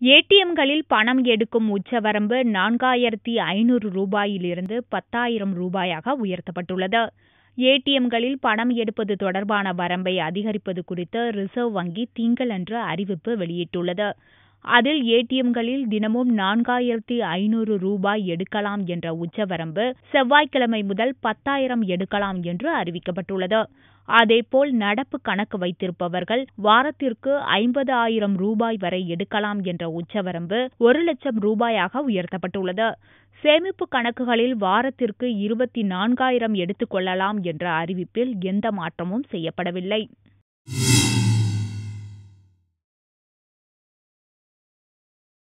ஏடிஎம்களில் பணம் எடுக்கும் உச்சவரம்பு நான்காயிரத்தி ஐநூறு ரூபாயிலிருந்து பத்தாயிரம் ரூபாயாக உயர்த்தப்பட்டுள்ளது ஏடிஎம்களில் பணம் எடுப்பது தொடர்பான வரம்பை அதிகரிப்பது குறித்து ரிசர்வ் வங்கி திங்களன்று அறிவிப்பு வெளியிட்டுள்ளது அதில் ஏடிஎம்களில் தினமும் நான்காயிரத்தி ஐநூறு ரூபாய் எடுக்கலாம் என்ற உச்சவரம்பு செவ்வாய்க்கிழமை முதல் பத்தாயிரம் எடுக்கலாம் என்று அறிவிக்கப்பட்டுள்ளது அதேபோல் நடப்பு கணக்கு வைத்திருப்பவர்கள் வாரத்திற்கு ஐம்பது ஆயிரம் ரூபாய் வரை எடுக்கலாம் என்ற உச்சவரம்பு ஒரு லட்சம் ரூபாயாக உயர்த்தப்பட்டுள்ளது சேமிப்பு கணக்குகளில் வாரத்திற்கு இருபத்தி நான்காயிரம் எடுத்துக் கொள்ளலாம் என்ற அறிவிப்பில் எந்த மாற்றமும் செய்யப்படவில்லை